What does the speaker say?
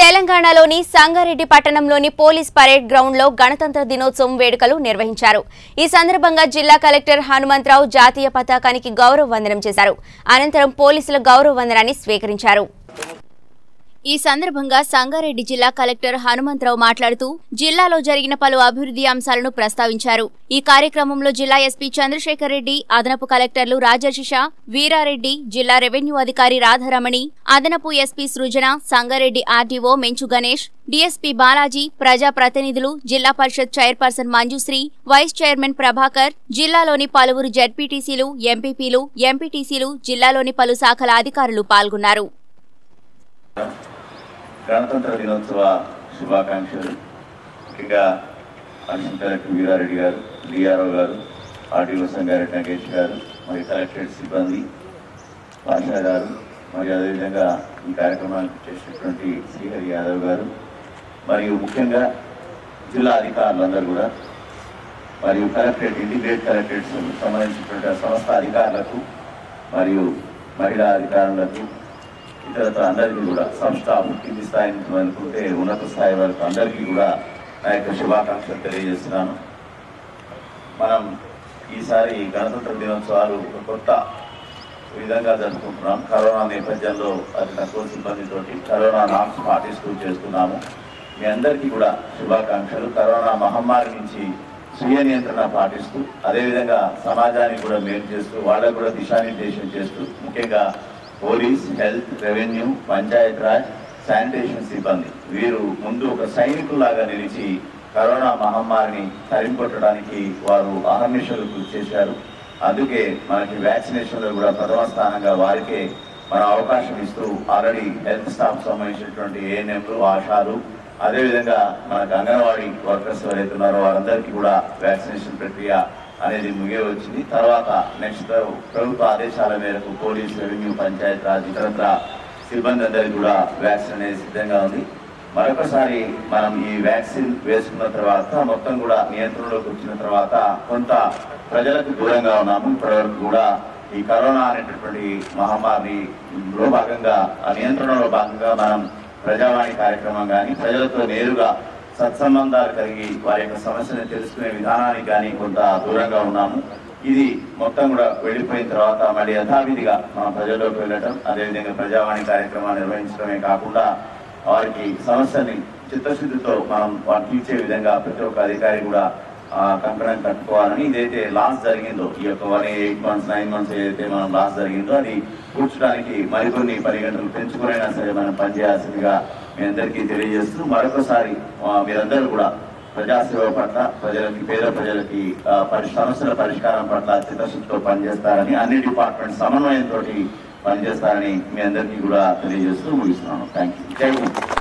తెలంగాణలోని సంగారెడ్డి పట్టణంలోని police parade ground లో గణతంత్ర దినోత్సవం వేడుకలు నిర్వహించారు ఈ సందర్భంగా జిల్లా కలెక్టర్ హనుమంతరావు జాతీయ పతాకానికి గౌరవ వందనం చేశారు అనంతరం పోలీసుల గౌరవ వందనాన్ని స్వీకరించారు ఈ సందర్భంగా సంగారెడ్డి జిల్లా కలెక్టర్ హనుమంతరావు మాట్లాడుతూ జిల్లాలో జరిగిన పలు అభివృద్ధి అంశాలను ప్రస్తావించారు ఈ కార్యక్రమంలో జిల్లా ఎస్పీ చంద్రశేఖర్ రెడ్డి అదనపు కలెక్టర్లు రాజర్షిష వీరారెడ్డి జిల్లా రెవెన్యూ అధికారి రాధారమణి అదనపు SP Srujana Sangareddy RDO Menchu Ganesh DSP Balaji ప్రజా ప్రతినిధులు Zilla Parishad chairperson Manjushri vice chairman Prabhakar జిల్లాలోని పలువురు జడ్పీటీసీలు ఎంపీపీలు ఎంపీటీసీలు జిల్లాలోని పలు శాఖల అధికారులు పాల్గొన్నారు గణతంత్ర దినోత్సవ శుభాకాంక్షలు ముఖ్యంగా అడిషనల్ కలెక్టర్ వీరారెడ్డి గారు డిఆర్ఓ గారు ఆర్డీఓ సంగారెడ్డి నగేష్ గారు మరియు కలెక్టరేట్ సిబ్బంది పాషా గారు మరియు అదేవిధంగా ఈ కార్యక్రమానికి చేసినటువంటి శ్రీహరి యాదవ్ గారు మరియు ముఖ్యంగా జిల్లా అధికారులందరూ కూడా మరియు కలెక్టరేట్ ఇంటిగ్రేట్ కలెక్టరేట్స్ సంబంధించినటువంటి సంస్థ అధికారులకు మరియు మహిళా అధికారులకు ఇతరత్ర అందరికీ కూడా సంస్థ కింది స్థాయి నుంచి అనుకుంటే ఉన్నత స్థాయి వరకు అందరికీ కూడా నా యొక్క శుభాకాంక్షలు తెలియజేస్తున్నాను మనం ఈసారి గణతంత్ర దినోత్సవాలు ఒక కొత్త విధంగా జరుపుకుంటున్నాం కరోనా నేపథ్యంలో అతి తక్కువ సిబ్బందితోటి కరోనా నామ్స్ పాటిస్తూ చేస్తున్నాము మీ అందరికీ కూడా శుభాకాంక్షలు కరోనా మహమ్మారి నుంచి స్వీయ నియంత్రణ పాటిస్తూ అదేవిధంగా సమాజానికి కూడా మేలు చేస్తూ వాళ్ళకు కూడా దిశానిర్దేశం చేస్తూ ముఖ్యంగా police health revenue Panchayat Raj sanitation సిబ్బంది వీరు ముందు ఒక సైనికుల్లాగా నిలిచి కరోనా మహమ్మారిని తరిమికొట్టడానికి వారు అహర్నిశలు కృషి చేశారు అందుకే మనకి వ్యాక్సినేషన్ లో కూడా ప్రథమ స్థానంగా వారికే మనం అవకాశం ఇస్తూ ఆల్రెడీ హెల్త్ స్టాఫ్ సంబంధించినటువంటి ఏఎన్ఎంలు ఆశాలు అదేవిధంగా మనకు అంగన్వాడీ వర్కర్స్ ఎవరైతే ఉన్నారో వారందరికీ కూడా వ్యాక్సినేషన్ ప్రక్రియ అనేది ముగియ వచ్చింది తర్వాత నెక్స్ట్ ప్రభుత్వ ఆదేశాల మేరకు పోలీస్ రెవెన్యూ పంచాయత్ రాజ్ ఇతరత్ర సిబ్బంది అందరికీ కూడా వ్యాక్సిన్ అనేది సిద్ధంగా ఉంది మరొకసారి మనం ఈ వ్యాక్సిన్ వేసుకున్న తర్వాత మొత్తం కూడా నియంత్రణలోకి వచ్చిన తర్వాత కొంత ప్రజలకు దూరంగా ఉన్నాము ఇప్పటివరకు కూడా ఈ కరోనా అనేటటువంటి మహమ్మారిలో భాగంగా ఆ నియంత్రణలో భాగంగా మనం ప్రజావాణి కార్యక్రమం కానీ ప్రజలతో నేరుగా సత్సంబంధాలు కలిగి వారి యొక్క సమస్యను తెలుసుకునే విధానానికి కానీ కొంత దూరంగా ఉన్నాము ఇది మొత్తం కూడా వెళ్ళిపోయిన తర్వాత మళ్ళీ యథావిధిగా మన ప్రజల్లోకి వెళ్ళటం అదేవిధంగా ప్రజావాణి కార్యక్రమాలు నిర్వహించడమే కాకుండా వారికి సమస్యని చిత్తశుద్ధితో మనం వారికి తీర్చే విధంగా ప్రతి ఒక్క అధికారి కూడా ఆ, కంకణం కట్టుకోవాలని ఇదైతే లాస్ జరిగిందో ఈ యొక్క one eight months nine months ఏదైతే మనం లాస్ జరిగిందో అది కూర్చడానికి మరికొన్ని పని గంటలు పెంచుకునైనా సరే మనం పనిచేయాల్సిందిగా మీ అందరికీ తెలియజేస్తూ మరొకసారి ఆ, మీరందరూ కూడా ప్రజాసేవ పట్ల ప్రజలకి పేద ప్రజలకి ఆ, పరి సమస్యల పరిష్కారం పట్ల చిత్తశుద్ధితో పనిచేస్తారని అన్ని డిపార్ట్మెంట్ సమన్వయంతో పనిచేస్తారని మీ అందరికీ కూడా తెలియజేస్తూ ముగిస్తున్నాను థ్యాంక్ యూ జై హింద్